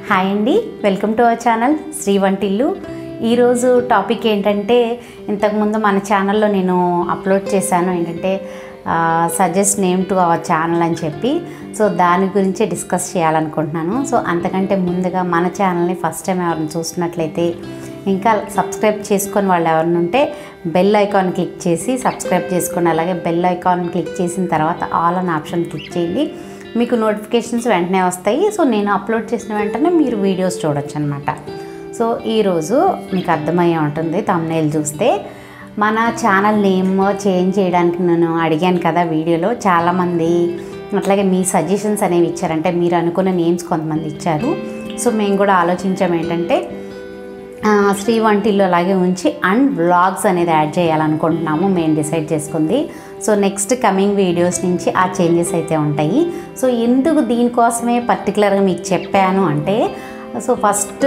hi అండి welcome to our channel Sri Vantillu ఈరోజు topic ఏంటంటే ఇంతకుముందు మన ఛానల్లో నేను అప్లోడ్ చేశాను ఏంటంటే suggest name to our channel అని చెప్పి సో దాని గురించి డిస్కస్ చేయాలనుకుంటున్నాను సో అంతకంటే ముందుగా మన ఛానల్ని ఫస్ట్ టైం ఎవరైనా చూస్తున్నట్లయితే ఇంకా సబ్స్క్రైబ్ చేసుకొని వాళ్ళు ఎవరైనా ఉంటే బెల్ ఐకాన్ క్లిక్ చేసి సబ్స్క్రైబ్ చేసుకోండి అలాగే బెల్ ఐకాన్ క్లిక్ చేసిన తర్వాత ఆల్ అన్ ఆప్షన్ క్లిక్ చేయండి మీకు నోటిఫికేషన్స్ వెంటనే వస్తాయి సో నేను అప్లోడ్ చేసిన వెంటనే మీరు వీడియోస్ చూడొచ్చు అనమాట సో ఈరోజు మీకు అర్థమయ్యే ఉంటుంది తమ్నేల్ చూస్తే మన ఛానల్ నేమ్ చేంజ్ చేయడానికి నేను అడిగాను కదా వీడియోలో చాలామంది అట్లాగే మీ సజెషన్స్ అనేవి ఇచ్చారంటే మీరు అనుకున్న నేమ్స్ కొంతమంది ఇచ్చారు సో మేము కూడా ఆలోచించాం ఏంటంటే ఆ, శ్రీ వంటిల్లు అలాగే ఉంచి అండ్ వ్లాగ్స్ అనేది యాడ్ చేయాలనుకుంటున్నాము మేము డిసైడ్ చేసుకుంది సో నెక్స్ట్ కమింగ్ వీడియోస్ నుంచి ఆ చేంజెస్ అయితే ఉంటాయి సో ఎందుకు దీనికోసమే పర్టికులర్గా మీకు చెప్పాను అంటే సో ఫస్ట్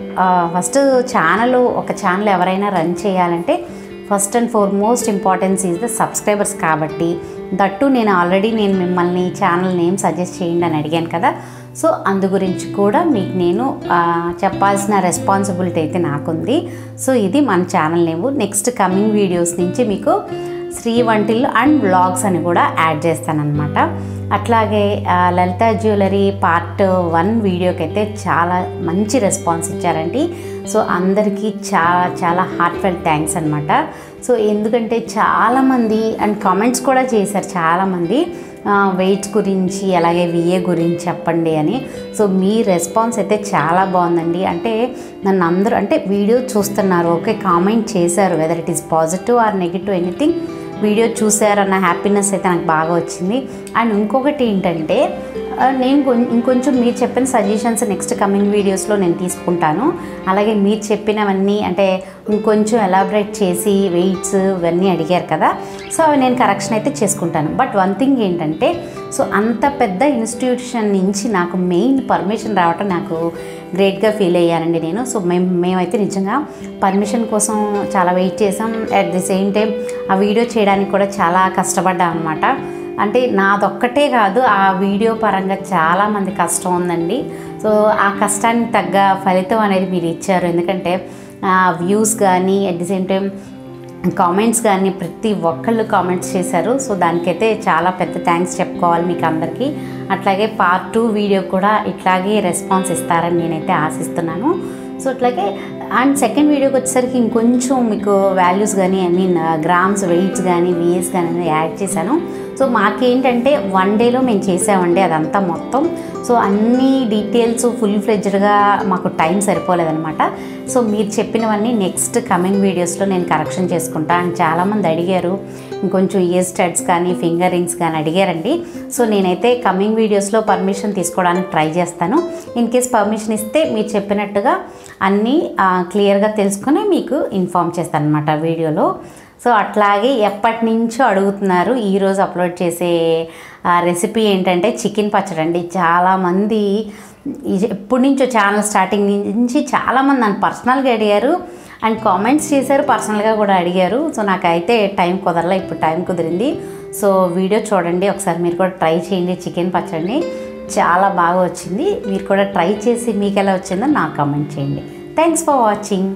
ఫస్ట్ ఛానల్ ఒక ఛానల్ ఎవరైనా రన్ చేయాలంటే first and foremost importance is the subscribers కాబట్టి దట్టు నేను ఆల్రెడీ నేను మిమ్మల్ని ఛానల్ నేమ్ సజెస్ట్ చేయండి అని అడిగాను కదా సో అందు గురించి కూడా మీకు నేను ఆ, చెప్పాల్సిన రెస్పాన్సిబిలిటీ అయితే నాకుంది సో ఇది మన channel name next coming videos నుంచి మీకు శ్రీ వంటిల్లు అండ్ వ్లాగ్స్ అని కూడా యాడ్ చేస్తానన్నమాట అట్లాగే ఆ, లలిత జ్యువెలరీ పార్ట్ వన్ వీడియోకి అయితే చాలా మంచి రెస్పాన్స్ ఇచ్చారండి సో అందరికీ చాలా చాలా హార్ట్ఫెల్ థ్యాంక్స్ అనమాట సో ఎందుకంటే చాలామంది అండ్ కామెంట్స్ కూడా చేశారు చాలామంది వెయిట్స్ గురించి అలాగే విఏ గురించి చెప్పండి అని సో మీ రెస్పాన్స్ అయితే చాలా బాగుందండి అంటే నన్ను అందరూ అంటే వీడియో చూస్తున్నారు ఓకే కామెంట్ చేశారు whether it is positive or negative anything video చూసారన్న హ్యాపీనెస్ అయితే నాకు బాగా వచ్చింది అండ్ ఇంకొకటి ఏంటంటే ఆ, నేను కొం- ఇంకొంచెం మీరు చెప్పిన సజెషన్స్ నెక్స్ట్ కమింగ్ వీడియోస్లో నేను తీసుకుంటాను అలాగే మీరు చెప్పినవన్నీ అంటే ఇంకొంచెం ఎలాబరేట్ చేసి వెయిట్స్ ఇవన్నీ అడిగారు కదా సో అవి నేను కరెక్షన్ అయితే చేసుకుంటాను బట్ వన్ థింగ్ ఏంటంటే సో అంత పెద్ద ఇన్స్టిట్యూషన్ నుంచి నాకు మెయిన్ పర్మిషన్ రావటం నాకు గ్రేట్గా ఫీల్ అయ్యానండి నేను సో మేము మేమైతే నిజంగా పర్మిషన్ కోసం చాలా వెయిట్ చేసాం అట్ ది సేమ్ టైం ఆ వీడియో చేయడానికి కూడా చాలా కష్టపడ్డాం అనమాట అంటే నాదొక్కటే కాదు ఆ వీడియో పరంగా చాలామంది కష్టం ఉందండి సో ఆ కష్టానికి తగ్గ ఫలితం అనేది మీరు ఇచ్చారు ఎందుకంటే వ్యూస్ కానీ at the same time comments కానీ ప్రతి ఒక్కళ్ళు కామెంట్స్ చేశారు సో దానికైతే చాలా పెద్ద థ్యాంక్స్ చెప్పుకోవాలి మీకు అందరికీ అట్లాగే పార్ట్ టూ వీడియో కూడా ఇట్లాగే రెస్పాన్స్ ఇస్తారని నేనైతే ఆశిస్తున్నాను సో అట్లాగే అండ్ సెకండ్ వీడియోకి వచ్చేసరికి ఇంకొంచెం మీకు వాల్యూస్ కానీ ఐ మీన్ గ్రామ్స్ వెయిట్స్ కానీ విఎస్ కానీ అనేది యాడ్ చేశాను సో మాకేంటంటే వన్ డేలో మేము చేసామండి అదంతా మొత్తం సో అన్ని డీటెయిల్స్ ఫుల్ ఫ్లెడ్జ్డ్గా మాకు టైం సరిపోలేదనమాట సో మీరు చెప్పినవన్నీ నెక్స్ట్ కమింగ్ వీడియోస్లో నేను కరెక్షన్ చేసుకుంటా అండ్ చాలామంది అడిగారు ఇంకొంచెం ఇయర్ స్టడ్స్ కానీ ఫింగర్ రింగ్స్ కానీ అడిగారండి సో నేనైతే కమింగ్ వీడియోస్లో పర్మిషన్ తీసుకోవడానికి ట్రై చేస్తాను ఇన్ కేస్ పర్మిషన్ ఇస్తే మీరు చెప్పినట్టుగా అన్నీ క్లియర్గా తెలుసుకొని మీకు ఇన్ఫామ్ చేస్తాను అనమాట వీడియోలో సో అట్లాగే ఎప్పటి నుంచో అడుగుతున్నారు ఈరోజు అప్లోడ్ చేసే రెసిపీ ఏంటంటే చికెన్ పచ్చడి అండి చాలామంది ఇది ఎప్పటి నుంచో ఛానల్ స్టార్టింగ్ నుంచి చాలామంది నన్ను పర్సనల్గా అడిగారు అండ్ కామెంట్స్ చేశారు పర్సనల్గా కూడా అడిగారు సో నాకైతే టైం కుదరలే ఇప్పుడు టైం కుదిరింది సో వీడియో చూడండి ఒకసారి మీరు కూడా ట్రై చేయండి చికెన్ పచ్చడిని చాలా బాగా వచ్చింది మీరు కూడా ట్రై చేసి మీకు ఎలా వచ్చిందో నాకు కామెంట్ చేయండి థ్యాంక్స్ ఫర్ వాచింగ్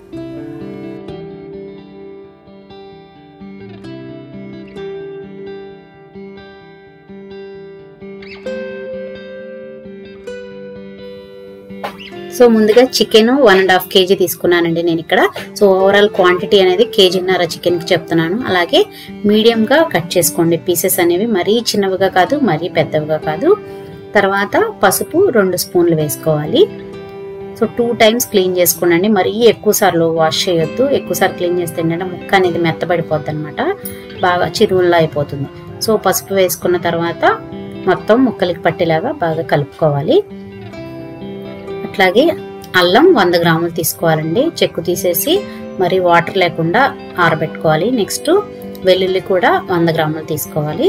సో ముందుగా chicken one and half KG తీసుకున్నానండి నేను ఇక్కడ సో ఓవరాల్ క్వాంటిటీ అనేది కేజీన్నర చికెన్కి చెప్తున్నాను అలాగే మీడియంగా కట్ చేసుకోండి పీసెస్ అనేవి మరీ చిన్నవిగా కాదు మరీ పెద్దవిగా కాదు తర్వాత పసుపు రెండు స్పూన్లు వేసుకోవాలి సో టూ టైమ్స్ క్లీన్ చేసుకోండి మరీ ఎక్కువ సార్లు వాష్ చేయొద్దు ఎక్కువ సార్లు క్లీన్ చేస్తే ఏంటంటే ముక్క అనేది మెత్తబడిపోద్ది అనమాట బాగా చిరువుల్లా అయిపోతుంది సో పసుపు వేసుకున్న తర్వాత మొత్తం ముక్కలకి పట్టేలాగా బాగా కలుపుకోవాలి అట్లాగే అల్లం వంద గ్రాములు తీసుకోవాలండి చెక్కు తీసేసి మరి వాటర్ లేకుండా ఆరబెట్టుకోవాలి నెక్స్ట్ వెల్లుల్లి కూడా వంద గ్రాములు తీసుకోవాలి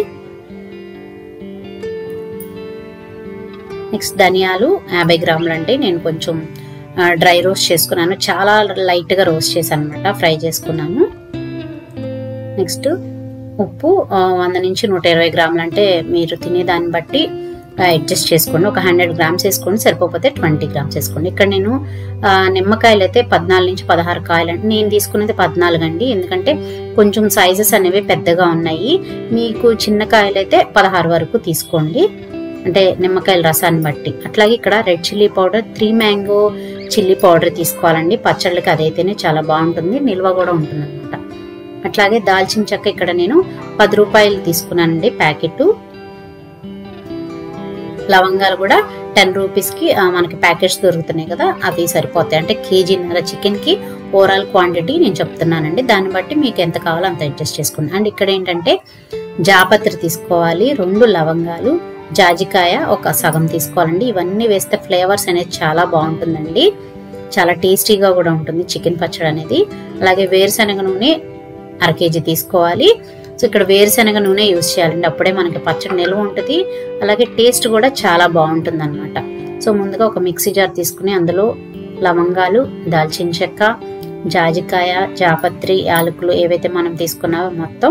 నెక్స్ట్ ధనియాలు యాభై గ్రాములు అండి నేను కొంచెం డ్రై రోస్ట్ చేసుకున్నాను చాలా లైట్గా రోస్ట్ చేశాను అనమాట ఫ్రై చేసుకున్నాను నెక్స్ట్ ఉప్పు ఆ, వంద నుంచి నూట ఇరవై గ్రాములు అంటే మీరు తినే దాన్ని బట్టి అడ్జస్ట్ చేసుకోండి ఒక హండ్రెడ్ గ్రామ్స్ వేసుకోండి సరిపోతే ట్వంటీ గ్రామ్స్ వేసుకోండి ఇక్కడ నేను ఆ, నిమ్మకాయలు అయితే పద్నాలుగు నుంచి పదహారు కాయలు అంటే నేను తీసుకునేది పద్నాలుగు అండి ఎందుకంటే కొంచెం సైజెస్ అనేవి పెద్దగా ఉన్నాయి మీకు చిన్న కాయలు అయితే పదహారు వరకు తీసుకోండి అంటే నిమ్మకాయల రసాన్ని బట్టి అట్లాగే ఇక్కడ red chilli powder three mango chilli powder తీసుకోవాలండి పచ్చళ్ళకి అదైతేనే చాలా బాగుంటుంది నిల్వ కూడా ఉంటుంది అనమాట అట్లాగే దాల్చిన చెక్క ఇక్కడ నేను పది రూపాయలు తీసుకున్నానండి ప్యాకెట్ లవంగాలు కూడా టెన్ రూపీస్కి ఆ, మనకి ప్యాకెట్స్ దొరుకుతున్నాయి కదా అవి సరిపోతాయి అంటే కేజీన్నర చికెన్కి ఓవరాల్ క్వాంటిటీ నేను చెప్తున్నానండి దాన్ని బట్టి మీకు ఎంత కావాలో అంత అడ్జస్ట్ చేసుకోండి అండ్ ఇక్కడ ఏంటంటే జాపత్రి తీసుకోవాలి రెండు లవంగాలు జాజికాయ ఒక సగం తీసుకోవాలండి ఇవన్నీ వేస్తే ఫ్లేవర్స్ అనేది చాలా బాగుంటుందండి చాలా టేస్టీగా కూడా ఉంటుంది చికెన్ పచ్చడి అనేది అలాగే వేరుశనగ నూనె అర కేజీ తీసుకోవాలి సో ఇక్కడ వేరుశనగ నూనె యూస్ చేయాలండి అప్పుడే మనకి పచ్చడి నిల్వ ఉంటుంది అలాగే టేస్ట్ కూడా చాలా బాగుంటుంది అనమాట సో ముందుగా ఒక మిక్సీ జార్ తీసుకుని అందులో లవంగాలు దాల్చిన చెక్క జాజికాయ జాపత్రి యాలకులు ఏవైతే మనం తీసుకున్నావో మొత్తం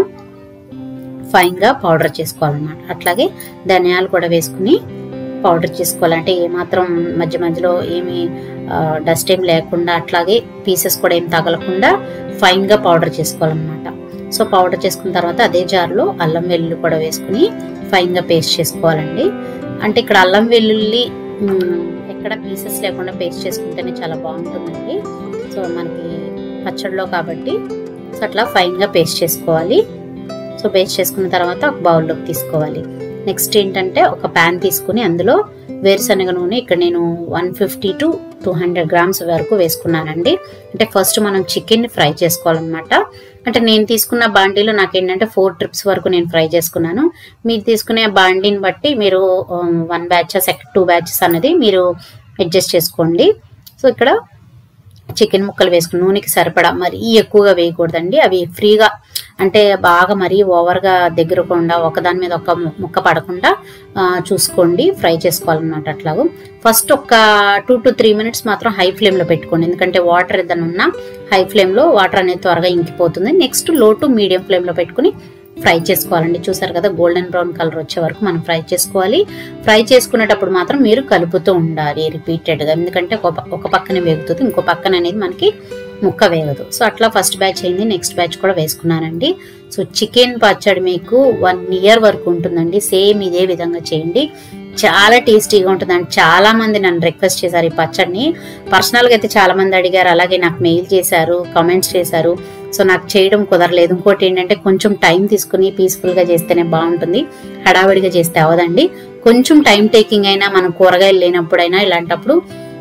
ఫైన్ గా పౌడర్ చేసుకోవాలన్నమాట అట్లాగే ధనియాలు కూడా వేసుకుని పౌడర్ చేసుకోవాలంటే ఏమాత్రం మధ్య మధ్యలో ఏమి డస్ట్ ఏం లేకుండా అట్లాగే పీసెస్ కూడా ఏం తగలకుండా ఫైన్ గా పౌడర్ చేసుకోవాలన్నమాట సో పౌడర్ చేసుకున్న తర్వాత అదే జార్లో అల్లం వెల్లుల్లి కూడా వేసుకుని ఫైన్ గా పేస్ట్ చేసుకోవాలండి అంటే ఇక్కడ అల్లం వెల్లుల్లి మ్, ఎక్కడ పీసెస్ లేకుండా పేస్ట్ చేసుకుంటేనే చాలా బాగుంటుందండి సో మనకి పచ్చడిలో కాబట్టి సో అట్లా ఫైన్ గా పేస్ట్ చేసుకోవాలి సో పేస్ట్ చేసుకున్న తర్వాత ఒక బౌల్లోకి తీసుకోవాలి నెక్స్ట్ ఏంటంటే ఒక ప్యాన్ తీసుకుని అందులో వేరుశనగ నూనె ఇక్కడ నేను one fifty to two hundred grams వరకు వేసుకున్నానండి అంటే ఫస్ట్ మనం చికెన్ ఫ్రై చేసుకోవాలన్నమాట అంటే నేను తీసుకున్న బాండీలో నాకు ఏంటంటే ఫోర్ ట్రిప్స్ వరకు నేను ఫ్రై చేసుకున్నాను మీరు తీసుకునే బాండీని బట్టి మీరు వన్ బ్యాచెస్ టూ బ్యాచెస్ అనేది మీరు అడ్జస్ట్ చేసుకోండి సో ఇక్కడ చికెన్ ముక్కలు వేసుకుని నూనెకి సరిపడా మరీ ఎక్కువగా వేయకూడదండి అవి ఫ్రీగా అంటే బాగా మరీ ఓవర్గా దగ్గరకుండా ఒకదాని మీద ఒక ము- ముక్క పడకుండా ఆ, చూసుకోండి ఫ్రై చేసుకోవాలన్నమాట అట్లాగూ ఫస్ట్ ఒక టూ టు త్రీ మినిట్స్ మాత్రం హై ఫ్లేమ్లో పెట్టుకోండి ఎందుకంటే వాటర్ ఏదైనా ఉన్నా హై ఫ్లేమ్లో వాటర్ అనేది త్వరగా ఇంకిపోతుంది నెక్స్ట్ లో టు మీడియం ఫ్లేమ్లో పెట్టుకుని ఫ్రై చేసుకోవాలండి చూసారు కదా గోల్డెన్ బ్రౌన్ కలర్ వచ్చే వరకు మనం ఫ్రై చేసుకోవాలి ఫ్రై చేసుకునేటప్పుడు మాత్రం మీరు కలుపుతూ ఉండాలి రిపీటెడ్గా ఎందుకంటే ఒక ప- ఒక పక్కన వేగుతుంది ఇంకో పక్కన అనేది మనకి ముక్క వేగదు సో అట్లా ఫస్ట్ బ్యాచ్ అయింది నెక్స్ట్ బ్యాచ్ కూడా వేసుకున్నానండి సో చికెన్ పచ్చడి మీకు వన్ ఇయర్ వరకు ఉంటుందండి సేమ్ ఇదే విధంగా చేయండి చాలా టేస్టీగా ఉంటుందండి చాలా మంది నన్ను రిక్వెస్ట్ చేశారు ఈ పచ్చడిని పర్సనల్గా అయితే చాలా మంది అడిగారు అలాగే నాకు మెయిల్ చేశారు కామెంట్స్ చేశారు సో నాకు చేయడం కుదరలేదు ఇంకోటి ఏంటంటే కొంచెం టైం తీసుకుని పీస్ఫుల్గా చేస్తేనే బాగుంటుంది హడావిడిగా చేస్తే అవదండి కొంచెం టైం టేకింగ్ అయినా మనం కూరగాయలు లేనప్పుడైనా ఇలాంటప్పుడు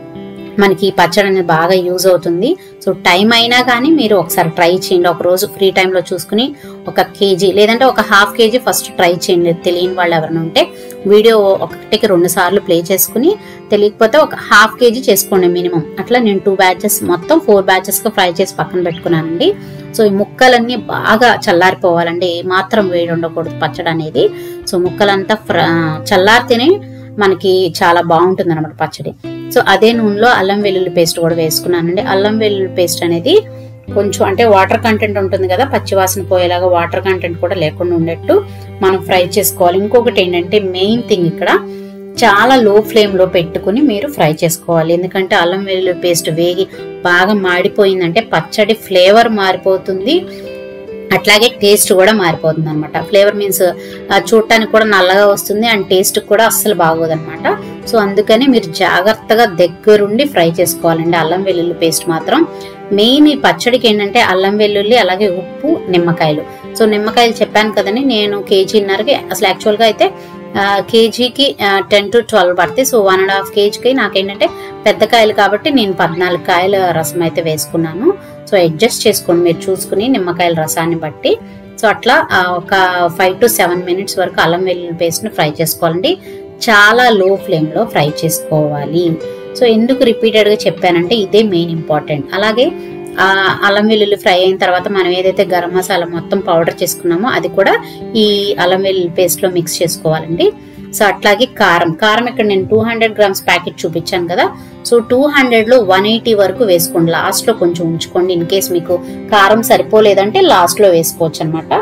మనకి ఈ పచ్చడి అనేది బాగా యూజ్ అవుతుంది సో టైం అయినా కానీ మీరు ఒకసారి ట్రై చేయండి ఒక రోజు ఫ్రీ టైంలో చూసుకుని ఒక కేజీ లేదంటే ఒక హాఫ్ కేజీ ఫస్ట్ ట్రై చేయండి తెలియని వాళ్ళు ఎవరైనా ఉంటే వీడియో ఒకటికి రెండు సార్లు ప్లే చేసుకుని తెలియకపోతే ఒక హాఫ్ కేజీ చేసుకోండి మినిమం అట్లా నేను టూ బ్యాచెస్ మొత్తం ఫోర్ బ్యాచెస్గా ఫ్రై చేసి పక్కన పెట్టుకున్నానండి సో ఈ ముక్కలన్నీ బాగా చల్లారిపోవాలండి ఏ మాత్రం వేడి ఉండకూడదు పచ్చడి అనేది సో ముక్కలంతా ఫ్ర- చల్లారితేనే మనకి చాలా బాగుంటుంది అనమాట పచ్చడి సో అదే నూనెలో అల్లం వెల్లుల్లి పేస్ట్ కూడా వేసుకున్నానండి అల్లం వెల్లుల్లి పేస్ట్ అనేది కొంచెం అంటే వాటర్ కంటెంట్ ఉంటుంది కదా పచ్చివాసన పోయేలాగా వాటర్ కంటెంట్ కూడా లేకుండా ఉండేట్టు మనం ఫ్రై చేసుకోవాలి ఇంకొకటి ఏంటంటే మెయిన్ థింగ్ ఇక్కడ చాలా లో ఫ్లేమ్ లో పెట్టుకుని మీరు ఫ్రై చేసుకోవాలి ఎందుకంటే అల్లం వెల్లుల్లి పేస్ట్ వేగి బాగా మాడిపోయిందంటే పచ్చడి ఫ్లేవర్ మారిపోతుంది అట్లాగే టేస్ట్ కూడా మారిపోతుంది అనమాట ఫ్లేవర్ మీన్స్ చూడటానికి కూడా నల్లగా వస్తుంది అండ్ టేస్ట్ కూడా అస్సలు బాగోదన్నమాట సో అందుకని మీరు జాగ్రత్తగా దగ్గరుండి ఫ్రై చేసుకోవాలండి అల్లం వెల్లుల్లి పేస్ట్ మాత్రం మెయిన్ ఈ పచ్చడికి ఏంటంటే అల్లం వెల్లుల్లి అలాగే ఉప్పు నిమ్మకాయలు సో నిమ్మకాయలు చెప్పాను కదండి నేను కేజీన్నరకి అసలు యాక్చువల్గా అయితే ఆ, కేజీకి టెన్ టు ట్వెల్వ్ పడతాయి సో వన్ అండ్ హాఫ్ కేజీకి నాకేంటంటే పెద్ద కాయలు కాబట్టి నేను పద్నాలుగు కాయల రసం అయితే వేసుకున్నాను సో అడ్జస్ట్ చేసుకోండి మీరు చూసుకుని నిమ్మకాయల రసాన్ని బట్టి సో అట్లా ఆ, ఒక ఫైవ్ టు సెవెన్ మినిట్స్ వరకు అల్లం వెల్లుల్లి పేస్ట్ని ఫ్రై చేసుకోవాలండి చాలా లో ఫ్లేమ్లో ఫ్రై చేసుకోవాలి సో ఎందుకు రిపీటెడ్గా చెప్పానంటే ఇదే మెయిన్ ఇంపార్టెంట్ అలాగే ఆ అల్లం వెల్లుల్లి ఫ్రై అయిన తర్వాత మనం ఏదైతే గరం మసాలా మొత్తం పౌడర్ చేసుకున్నామో అది కూడా ఈ అల్లం వెల్లుల్లి పేస్ట్లో మిక్స్ చేసుకోవాలండి సో అట్లాగే కారం కారం ఇక్కడ నేను టూ హండ్రెడ్ గ్రామ్స్ ప్యాకెట్ చూపించాను కదా సో టూ హండ్రెడ్లో వన్ ఎయిటీ వరకు వేసుకోండి లాస్ట్లో కొంచెం ఉంచుకోండి ఇన్ కేస్ మీకు కారం సరిపోలేదంటే లాస్ట్లో వేసుకోవచ్చు అనమాట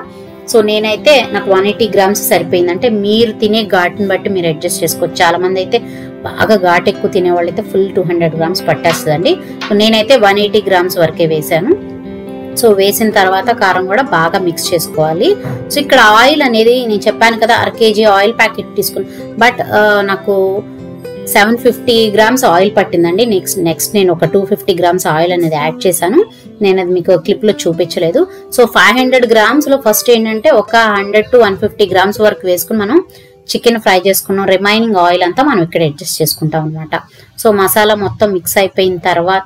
సో నేనైతే నాకు వన్ ఎయిటీ గ్రామ్స్ సరిపోయింది అంటే మీరు తినే ఘాటుని బట్టి మీరు అడ్జస్ట్ చేసుకోవచ్చు చాలా మంది అయితే బాగా ఘాటు ఎక్కువ తినే వాళ్ళైతే ఫుల్ టూ హండ్రెడ్ గ్రామ్స్ పట్టేస్తుందండి సో నేనైతే వన్ ఎయిటీ గ్రామ్స్ వరకే వేసాను సో వేసిన తర్వాత కారం కూడా బాగా మిక్స్ చేసుకోవాలి సో ఇక్కడ ఆయిల్ అనేది నేను చెప్పాను కదా అర కేజీ ఆయిల్ ప్యాకెట్ తీసుకుని బట్ నాకు సెవెన్ ఫిఫ్టీ గ్రామ్స్ ఆయిల్ పట్టిందండి నెక్స్ట్ నెక్స్ట్ నేను ఒక టూ ఫిఫ్టీ గ్రామ్స్ ఆయిల్ అనేది యాడ్ చేశాను నేను అది మీకు క్లిప్ లో చూపించలేదు సో ఫైవ్ హండ్రెడ్ గ్రామ్స్ లో ఫస్ట్ ఏంటంటే ఒక hundred to one fifty grams వరకు వేసుకుని మనం చికెన్ ఫ్రై చేసుకున్నాం రిమైనింగ్ ఆయిల్ అంతా మనం ఇక్కడ అడ్జస్ట్ చేసుకుంటాం అనమాట సో మసాలా మొత్తం మిక్స్ అయిపోయిన తర్వాత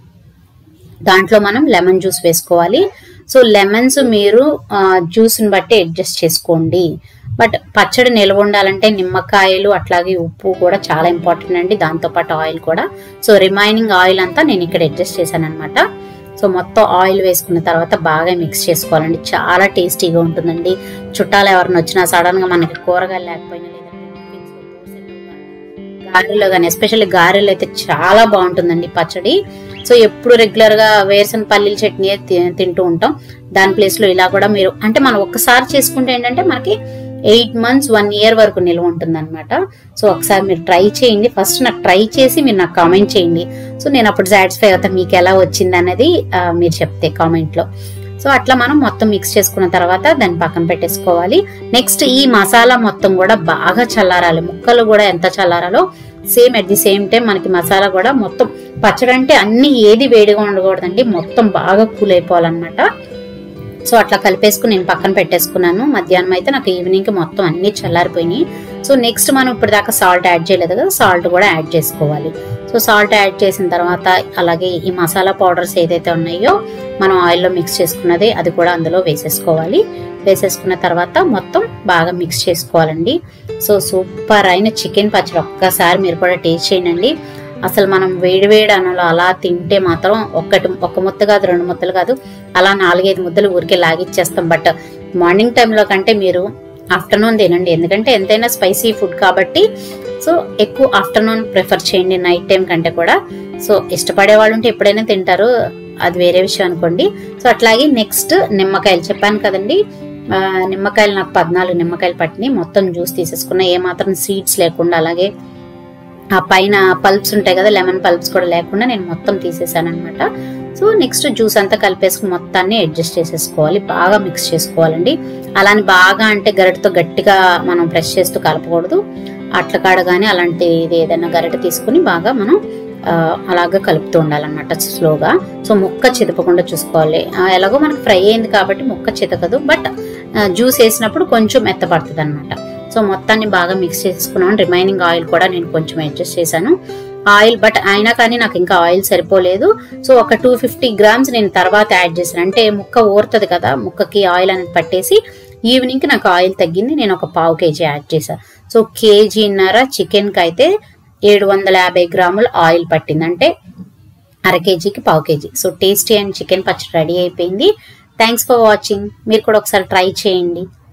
దాంట్లో మనం లెమన్ జ్యూస్ వేసుకోవాలి సో లెమన్స్ మీరు జ్యూస్ని బట్టి అడ్జస్ట్ చేసుకోండి బట్ పచ్చడి నిల్వ ఉండాలంటే నిమ్మకాయలు అట్లాగే ఉప్పు కూడా చాలా ఇంపార్టెంట్ అండి దాంతోపాటు ఆయిల్ కూడా సో రిమైనింగ్ ఆయిల్ అంతా నేను ఇక్కడ అడ్జస్ట్ చేశాను అనమాట సో మొత్తం ఆయిల్ వేసుకున్న తర్వాత బాగా మిక్స్ చేసుకోవాలండి చాలా టేస్టీగా ఉంటుందండి చుట్టాలు ఎవరిని వచ్చినా సడన్ గా మనకి కూరగాయలు లేకపోయినా లేదంటే గారెలో కానీ ఎస్పెషల్లీ గారెలు అయితే చాలా బాగుంటుందండి పచ్చడి సో ఎప్పుడు రెగ్యులర్ గా వేరుసిన పల్లీల చట్నీ తింటూ ఉంటాం దాని ప్లేస్ లో ఇలా కూడా మీరు అంటే మనం ఒక్కసారి చేసుకుంటే ఏంటంటే మనకి ఎయిట్ మంత్స్ వన్ ఇయర్ వరకు నిల్వ ఉంటుంది అనమాట సో ఒకసారి మీరు ట్రై చేయండి ఫస్ట్ నాకు ట్రై చేసి మీరు నాకు కామెంట్ చేయండి సో నేను అప్పుడు సాటిస్ఫై అవుతా మీకు ఎలా వచ్చింది అనేది మీరు చెప్తే కామెంట్ లో సో అట్లా మనం మొత్తం మిక్స్ చేసుకున్న తర్వాత దాన్ని పక్కన పెట్టేసుకోవాలి నెక్స్ట్ ఈ మసాలా మొత్తం కూడా బాగా చల్లారాలి ముక్కలు కూడా ఎంత చల్లారాలో same at the same time మనకి మసాలా కూడా మొత్తం పచ్చడి అంటే అన్ని ఏది వేడిగా ఉండకూడదండి మొత్తం బాగా కూల్ అయిపోవాలన్నమాట సో అట్లా కలిపేసుకుని నేను పక్కన పెట్టేసుకున్నాను మధ్యాహ్నం అయితే నాకు ఈవినింగ్ మొత్తం అన్ని చల్లారిపోయినాయి సో నెక్స్ట్ మనం ఇప్పుడు దాకా సాల్ట్ యాడ్ చేయలేదు కదా సాల్ట్ కూడా యాడ్ చేసుకోవాలి సో సాల్ట్ యాడ్ చేసిన తర్వాత అలాగే ఈ మసాలా పౌడర్స్ ఏదైతే ఉన్నాయో మనం ఆయిల్లో మిక్స్ చేసుకున్నది అది కూడా అందులో వేసేసుకోవాలి వేసేసుకున్న తర్వాత మొత్తం బాగా మిక్స్ చేసుకోవాలండి సో సూపర్ అయిన చికెన్ పచ్చడి ఒక్కసారి మీరు కూడా టేస్ట్ చేయండి అసలు మనం వేడి వేడి అన్నలో అలా తింటే మాత్రం ఒక్కటి ఒక ముద్ద కాదు రెండు ముద్దలు కాదు అలా నాలుగైదు ముద్దలు ఊరికే లాగిచ్చేస్తాం బట్ మార్నింగ్ టైంలో కంటే మీరు ఆఫ్టర్నూన్ తినండి ఎందుకంటే ఎంతైనా స్పైసీ ఫుడ్ కాబట్టి సో ఎక్కువ ఆఫ్టర్నూన్ ప్రిఫర్ చేయండి నైట్ టైం కంటే కూడా సో ఇష్టపడే వాళ్ళు ఉంటే ఎప్పుడైనా తింటారు అది వేరే విషయం అనుకోండి సో అట్లాగే నెక్స్ట్ నిమ్మకాయలు చెప్పాను కదండి నిమ్మకాయలు నాకు పద్నాలుగు నిమ్మకాయలు పట్టినాయి మొత్తం జ్యూస్ తీసేసుకున్న ఏ మాత్రం సీడ్స్ లేకుండా అలాగే ఆ పైన పల్ప్స్ ఉంటాయి కదా లెమన్ పల్ప్స్ కూడా లేకుండా నేను మొత్తం తీసేసాను అనమాట సో నెక్స్ట్ జ్యూస్ అంతా కలిపేసుకుని మొత్తాన్ని అడ్జస్ట్ చేసేసుకోవాలి బాగా మిక్స్ చేసుకోవాలండి అలాని బాగా అంటే గరిటతో గట్టిగా మనం ప్రెస్ చేస్తూ కలపకూడదు అట్ల కాడ కానీ అలాంటిది ఏదైనా గరిట తీసుకుని బాగా మనం అలాగా కలుపుతూ ఉండాలన్నమాట స్లోగా సో ముక్క చితపకుండా చూసుకోవాలి ఎలాగో మనకి ఫ్రై అయింది కాబట్టి ముక్క చితకదు బట్ జ్యూస్ వేసినప్పుడు కొంచెం మెత్తపడుతుంది అనమాట సో మొత్తాన్ని బాగా మిక్స్ చేసుకున్నాను రిమైనింగ్ ఆయిల్ కూడా నేను కొంచెం అడ్జస్ట్ చేశాను ఆయిల్ బట్ అయినా కానీ నాకు ఇంకా ఆయిల్ సరిపోలేదు సో ఒక టూ ఫిఫ్టీ గ్రామ్స్ నేను తర్వాత యాడ్ చేశాను అంటే ముక్క ఊరుతుంది కదా ముక్కకి ఆయిల్ అనేది పట్టేసి ఈవినింగ్కి నాకు ఆయిల్ తగ్గింది నేను ఒక పావు కేజీ యాడ్ చేశాను సో కేజీన్నర చికెన్కి అయితే ఏడు వందల యాభై గ్రాముల ఆయిల్ పట్టింది అంటే అర కేజీకి పావు KG so tasty and chicken పచ్చడి రెడీ అయిపోయింది థ్యాంక్స్ ఫర్ వాచింగ్ మీరు కూడా ఒకసారి ట్రై చేయండి